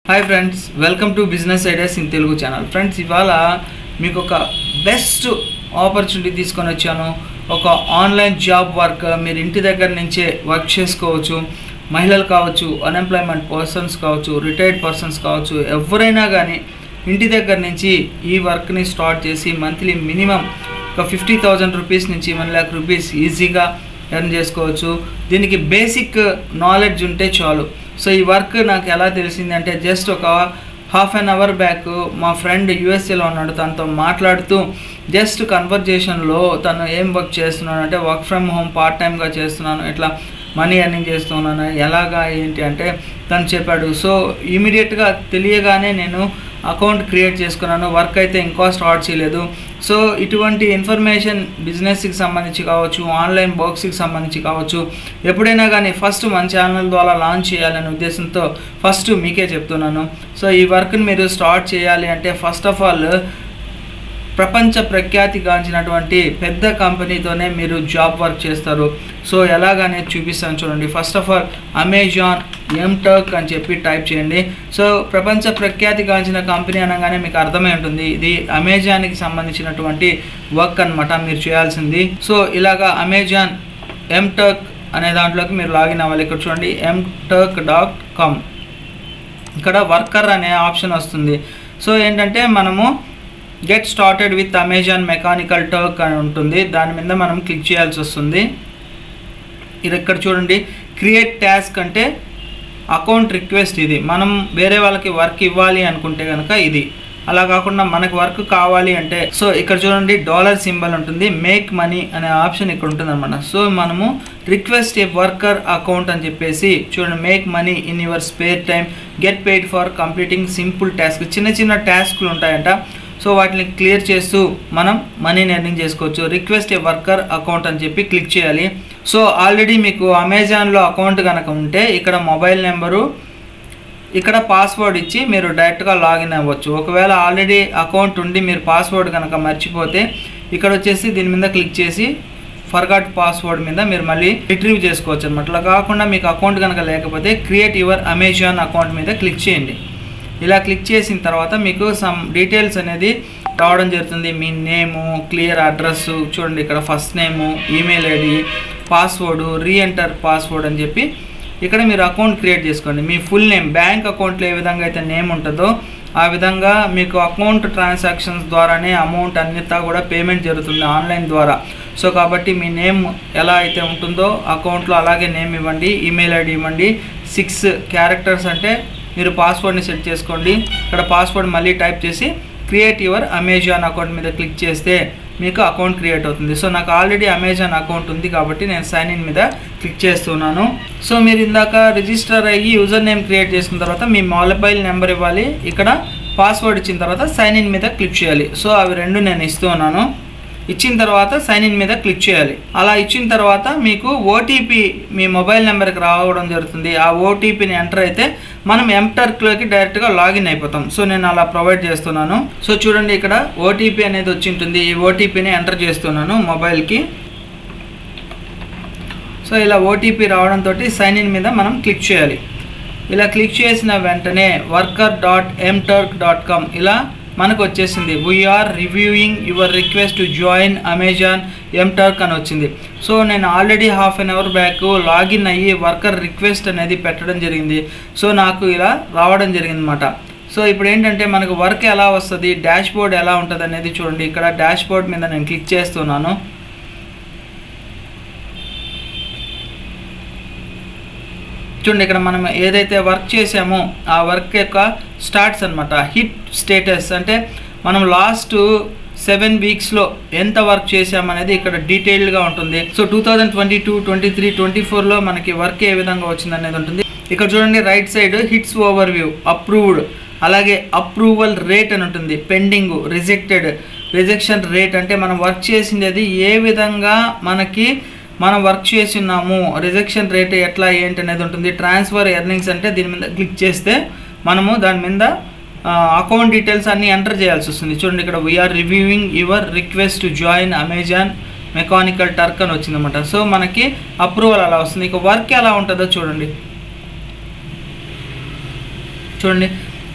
hi friends welcome to business ideas in Telugu channel friends ఇవాళ మీకు ఒక బెస్ట్ ఆపర్చునిటీ తీసుకొని వచ్చాను ఒక ఆన్లైన్ జాబ్ వర్క్ మీరు ఇంటి దగ్గర నుంచే వర్క్ చేసుకోవచ్చు మహిళలు కావచ్చు అన్ఎంప్లాయ్మెంట్ పర్సన్స్ కావచ్చు రిటైర్డ్ పర్సన్స్ కావచ్చు ఎవరైనా కానీ ఇంటి దగ్గర నుంచి ఈ వర్క్ని స్టార్ట్ చేసి మంత్లీ మినిమం ఒక ఫిఫ్టీ థౌజండ్ రూపీస్ నుంచి వన్ ల్యాక్ రూపీస్ ఈజీగా ఎర్న్ చేసుకోవచ్చు దీనికి బేసిక్ నాలెడ్జ్ ఉంటే చాలు సో ఈ వర్క్ నాకు ఎలా తెలిసింది అంటే జస్ట్ ఒక హాఫ్ అన్ అవర్ బ్యాక్ మా ఫ్రెండ్ యూఎస్ఏలో ఉన్నాడు తనతో మాట్లాడుతూ జస్ట్ కన్వర్జేషన్లో తను ఏం వర్క్ చేస్తున్నాను అంటే వర్క్ ఫ్రమ్ హోమ్ పార్ట్ టైమ్గా చేస్తున్నాను ఇట్లా మనీ ఎర్నింగ్ చేస్తున్నాను ఎలాగా ఏంటి అంటే తను చెప్పాడు సో ఇమీడియట్గా తెలియగానే నేను అకౌంట్ క్రియేట్ చేసుకున్నాను వర్క్ అయితే ఇంకా స్టార్ట్ చేయలేదు సో ఇటువంటి ఇన్ఫర్మేషన్ బిజినెస్కి సంబంధించి కావచ్చు ఆన్లైన్ వర్క్స్కి సంబంధించి కావచ్చు ఎప్పుడైనా కానీ ఫస్ట్ మన ఛానల్ ద్వారా లాంచ్ చేయాలనే ఉద్దేశంతో ఫస్ట్ మీకే చెప్తున్నాను సో ఈ వర్క్ని మీరు స్టార్ట్ చేయాలి అంటే ఫస్ట్ ఆఫ్ ఆల్ ప్రపంచ ప్రఖ్యాతిగాంచినటువంటి పెద్ద కంపెనీతోనే మీరు జాబ్ వర్క్ చేస్తారు సో ఎలాగనే చూపిస్తాను చూడండి first of all Amazon MTurk అని చెప్పి టైప్ చేయండి సో ప్రపంచ ప్రఖ్యాతిగాంచిన కంపెనీ అనగానే మీకు అర్థమై ఉంటుంది ఇది అమెజాన్కి సంబంధించినటువంటి వర్క్ అనమాట మీరు చేయాల్సింది సో ఇలాగా అమెజాన్ ఎంటర్క్ అనే దాంట్లోకి మీరు లాగిన్ అవ్వాలి ఇక్కడ చూడండి ఎంటర్క్ డాట్ కామ్ ఇక్కడ వర్కర్ అనే ఆప్షన్ వస్తుంది సో ఏంటంటే మనము get started with Amazon Mechanical Turk అని ఉంటుంది దాని మీద మనం క్లిక్ చేయాల్సి వస్తుంది ఇది ఇక్కడ చూడండి క్రియేట్ టాస్క్ అంటే అకౌంట్ రిక్వెస్ట్ ఇది మనం వేరే వాళ్ళకి వర్క్ ఇవ్వాలి అనుకుంటే కనుక ఇది అలా కాకుండా మనకు వర్క్ కావాలి అంటే సో ఇక్కడ చూడండి డాలర్ సింబల్ ఉంటుంది మేక్ మనీ అనే ఆప్షన్ ఇక్కడ ఉంటుంది అనమాట సో మనము రిక్వెస్ట్ ఏ వర్కర్ అకౌంట్ అని చెప్పేసి చూడండి make money in your spare time get paid for completing simple task చిన్న చిన్న టాస్క్లు ఉంటాయంట సో వాటిని క్లియర్ చేస్తూ మనం మనీని ఎర్నింగ్ చేసుకోవచ్చు రిక్వెస్ట్ ఏ వర్కర్ అకౌంట్ అని చెప్పి క్లిక్ చేయాలి సో ఆల్రెడీ మీకు అమెజాన్లో అకౌంట్ కనుక ఉంటే ఇక్కడ మొబైల్ నెంబరు ఇక్కడ పాస్వర్డ్ ఇచ్చి మీరు డైరెక్ట్గా లాగిన్ అవ్వచ్చు ఒకవేళ ఆల్రెడీ అకౌంట్ ఉండి మీరు పాస్వర్డ్ కనుక మర్చిపోతే ఇక్కడ వచ్చేసి దీని మీద క్లిక్ చేసి ఫర్గాట్ పాస్వర్డ్ మీద మీరు మళ్ళీ రిట్రీవ్ చేసుకోవచ్చు అనమాట అట్లా కాకుండా మీకు అకౌంట్ కనుక లేకపోతే క్రియేట్ యువర్ అమెజాన్ అకౌంట్ మీద క్లిక్ చేయండి ఇలా క్లిక్ చేసిన తర్వాత మీకు సమ్ డీటెయిల్స్ అనేది రావడం జరుగుతుంది మీ నేము క్లియర్ అడ్రస్ చూడండి ఇక్కడ first name email ID password re-enter password అని చెప్పి ఇక్కడ మీరు అకౌంట్ క్రియేట్ చేసుకోండి మీ ఫుల్ నేమ్ బ్యాంక్ అకౌంట్లో ఏ విధంగా అయితే నేమ్ ఉంటుందో ఆ విధంగా మీకు అకౌంట్ ట్రాన్సాక్షన్స్ ద్వారానే అమౌంట్ అన్నితా కూడా పేమెంట్ జరుగుతుంది ఆన్లైన్ ద్వారా సో కాబట్టి మీ నేమ్ ఎలా అయితే ఉంటుందో అకౌంట్లో అలాగే నేమ్ ఇవ్వండి ఈమెయిల్ ఐడి ఇవ్వండి సిక్స్ క్యారెక్టర్స్ అంటే మీరు పాస్వర్డ్ని సెట్ చేసుకోండి ఇక్కడ పాస్వర్డ్ మళ్ళీ టైప్ చేసి క్రియేట్ యువర్ అమెజాన్ అకౌంట్ మీద క్లిక్ చేస్తే మీకు అకౌంట్ క్రియేట్ అవుతుంది సో నాకు ఆల్రెడీ అమెజాన్ అకౌంట్ ఉంది కాబట్టి నేను సైన్ ఇన్ మీద క్లిక్ చేస్తున్నాను సో మీరు ఇందాక రిజిస్టర్ అయ్యి యూజర్ నేమ్ క్రియేట్ చేసుకున్న తర్వాత మీ మొబైల్ నెంబర్ ఇవ్వాలి ఇక్కడ పాస్వర్డ్ ఇచ్చిన తర్వాత సైన్ ఇన్ మీద క్లిక్ చేయాలి సో అవి రెండు నేను ఇస్తూ ఉన్నాను ఇచ్చిన తర్వాత సైన్ ఇన్ మీద క్లిక్ చేయాలి అలా ఇచ్చిన తర్వాత మీకు ఓటీపీ మీ మొబైల్ నెంబర్కి రావడం జరుగుతుంది ఆ ఓటీపీని ఎంటర్ అయితే మనం ఎంటర్క్లోకి డైరెక్ట్గా లాగిన్ అయిపోతాం సో నేను అలా ప్రొవైడ్ చేస్తున్నాను సో చూడండి ఇక్కడ ఓటీపీ అనేది వచ్చి ఉంటుంది ఈ ఓటీపీని ఎంటర్ చేస్తున్నాను మొబైల్కి సో ఇలా ఓటీపీ రావడంతో సైన్ ఇన్ మీద మనం క్లిక్ చేయాలి ఇలా క్లిక్ చేసిన వెంటనే worker dot MTurk dot com ఇలా మనకు వచ్చేసింది we're reviewing your request to join Amazon MTurk అని వచ్చింది సో నేను already half an hour back login అయ్యి వర్కర్ రిక్వెస్ట్ అనేది పెట్టడం జరిగింది సో నాకు ఇలా రావడం జరిగింది అనమాట సో ఇప్పుడు ఏంటంటే మనకు వర్క్ ఎలా వస్తుంది డాష్ బోర్డ్ ఎలా ఉంటుంది అనేది చూడండి ఇక్కడ డాష్ బోర్డ్ మీద నేను క్లిక్ చేస్తున్నాను చూడండి ఇక్కడ మనం ఏదైతే వర్క్ చేసామో ఆ వర్క్ యొక్క స్టార్ట్స్ అనమాట హిట్ స్టేటస్ అంటే మనం లాస్ట్ సెవెన్ వీక్స్లో ఎంత వర్క్ చేసామనేది ఇక్కడ డీటెయిల్డ్గా ఉంటుంది so two thousand twenty two twenty three twenty ఫోర్లో మనకి వర్క్ ఏ విధంగా వచ్చింది అనేది ఉంటుంది ఇక్కడ చూడండి right side hits overview approved అలాగే అప్రూవల్ రేట్ అని ఉంటుంది పెండింగ్ రిజెక్టెడ్ రిజెక్షన్ రేట్ అంటే మనం వర్క్ చేసింది ఏ విధంగా మనకి మనం వర్క్ చేస్తున్నాము రిజెక్షన్ రేట్ ఎట్లా ఏంటి అనేది ఉంటుంది ట్రాన్స్ఫర్ ఎర్నింగ్స్ అంటే దీని మీద క్లిక్ చేస్తే మనము దాని మీద అకౌంట్ డీటెయిల్స్ అన్నీ ఎంటర్ చేయాల్సి వస్తుంది చూడండి ఇక్కడ we're reviewing your request to join Amazon Mechanical Turk అని వచ్చిందన్నమాట సో మనకి అప్రూవల్ అలా వస్తుంది ఇక వర్క్ ఎలా ఉంటుందో చూడండి చూడండి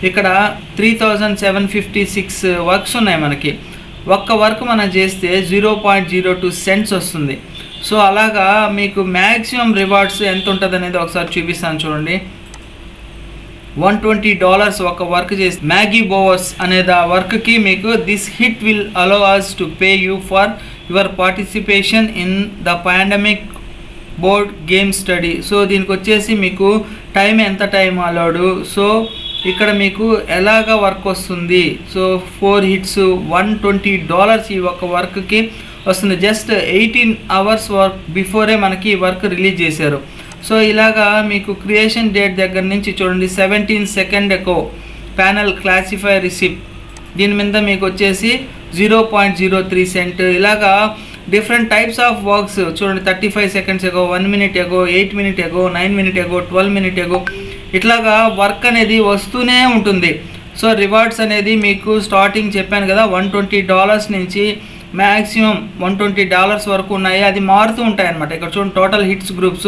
ఇక్కడ three thousand seven fifty six works ఉన్నాయి మనకి ఒక్క వర్క్ మనం చేస్తే zero point zero two cents వస్తుంది సో అలాగా మీకు మ్యాక్సిమం రివార్డ్స్ ఎంత ఉంటుంది అనేది ఒకసారి చూపిస్తాను చూడండి వన్ ట్వంటీ డాలర్స్ ఒక వర్క్ చేసి మ్యాగీ బోవర్స్ అనేది ఆ వర్క్కి మీకు this hit will allow us to pay you for your participation in the pandemic board game study so దీనికి వచ్చేసి మీకు టైం ఎంత టైం అలౌడు సో ఇక్కడ మీకు ఎలాగ వర్క్ వస్తుంది so four hits one twenty dollars ఈ ఒక వర్క్కి వస్తుంది జస్ట్ ఎయిటీన్ అవర్స్ వర్క్ బిఫోరే మనకి ఈ వర్క్ రిలీజ్ చేశారు సో ఇలాగా మీకు క్రియేషన్ డేట్ దగ్గర నుంచి చూడండి seventeen second ago panel classify receipt దీని మీద మీకు వచ్చేసి zero point zero three cent ఇలాగా డిఫరెంట్ టైప్స్ ఆఫ్ వర్క్స్ చూడండి thirty five seconds ago one minute ago eight minute ago nine minute ago twelve minute ago ఇట్లాగా work అనేది వస్తూనే ఉంటుంది సో రివార్డ్స్ అనేది మీకు స్టార్టింగ్ చెప్పాను కదా వన్ ట్వంటీ డాలర్స్ నుంచి మ్యాక్సిమం వన్ ట్వంటీ డాలర్స్ వరకు ఉన్నాయి అది మారుతూ ఉంటాయి అనమాట ఇక్కడ చూడండి total hits groups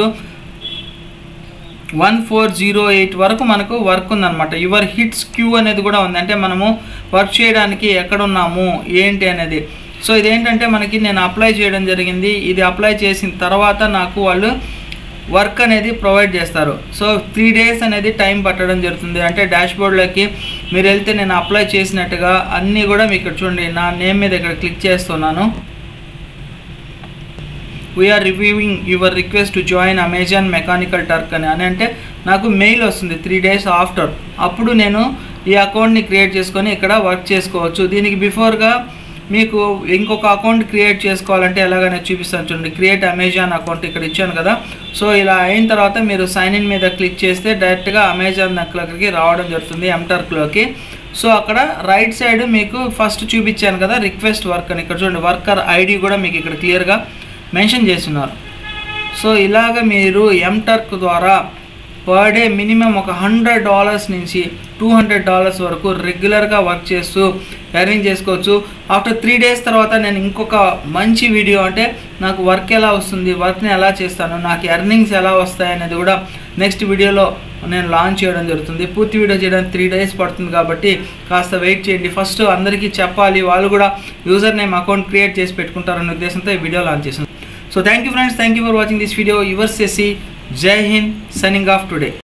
one four zero eight వరకు మనకు వర్క్ ఉందన్నమాట యువర్ హిట్స్ క్యూ అనేది కూడా ఉంది అంటే మనము వర్క్ చేయడానికి ఎక్కడున్నాము ఏంటి అనేది సో ఇదేంటంటే మనకి నేను అప్లై చేయడం జరిగింది ఇది అప్లై చేసిన తర్వాత నాకు వాళ్ళు వర్క్ అనేది ప్రొవైడ్ చేస్తారు సో త్రీ డేస్ అనేది టైం పట్టడం జరుగుతుంది అంటే డాష్బోర్డ్లోకి మీరు వెళ్తే నేను అప్లై చేసినట్టుగా అన్నీ కూడా మీకు ఇక్కడ చూడండి నా నేమ్ మీద ఇక్కడ క్లిక్ చేస్తున్నాను we're reviewing your request to join Amazon Mechanical Turk అని అని అంటే నాకు మెయిల్ వస్తుంది త్రీ డేస్ ఆఫ్టర్ అప్పుడు నేను ఈ అకౌంట్ని క్రియేట్ చేసుకొని ఇక్కడ వర్క్ చేసుకోవచ్చు దీనికి బిఫోర్గా మీకు ఇంకొక అకౌంట్ క్రియేట్ చేసుకోవాలంటే ఎలాగనే చూపిస్తాను చూడండి క్రియేట్ అమెజాన్ అకౌంట్ ఇక్కడ ఇచ్చాను కదా సో ఇలా అయిన తర్వాత మీరు సైన్ ఇన్ మీద క్లిక్ చేస్తే డైరెక్ట్గా అమెజాన్ దగ్గరికి రావడం జరుగుతుంది ఎంటర్క్లోకి సో అక్కడ రైట్ సైడ్ మీకు ఫస్ట్ చూపించాను కదా రిక్వెస్ట్ వర్క్ అని ఇక్కడ చూడండి వర్కర్ ఐడి కూడా మీకు ఇక్కడ క్లియర్గా మెన్షన్ చేస్తున్నారు సో ఇలాగ మీరు ఎంటర్క్ ద్వారా పర్ డే మినిమం ఒక హండ్రెడ్ డాలర్స్ నుంచి టూ హండ్రెడ్ డాలర్స్ వరకు రెగ్యులర్గా వర్క్ చేస్తూ ఎర్నింగ్ చేసుకోవచ్చు ఆఫ్టర్ త్రీ డేస్ తర్వాత నేను ఇంకొక మంచి వీడియో అంటే నాకు వర్క్ ఎలా వస్తుంది వర్క్ని ఎలా చేస్తాను నాకు ఎర్నింగ్స్ ఎలా వస్తాయి అనేది కూడా నెక్స్ట్ వీడియోలో నేను లాంచ్ చేయడం జరుగుతుంది పూర్తి వీడియో చేయడానికి త్రీ డేస్ పడుతుంది కాబట్టి కాస్త వెయిట్ చేయండి ఫస్ట్ అందరికీ చెప్పాలి వాళ్ళు కూడా యూజర్ నేమ్ అకౌంట్ క్రియేట్ చేసి పెట్టుకుంటారనే ఉద్దేశంతో ఈ వీడియో లాంచ్ చేసింది so thank you friends thank you for watching this video your సెసి జై హింద్ సైనింగ్ ఆఫ్ టుడే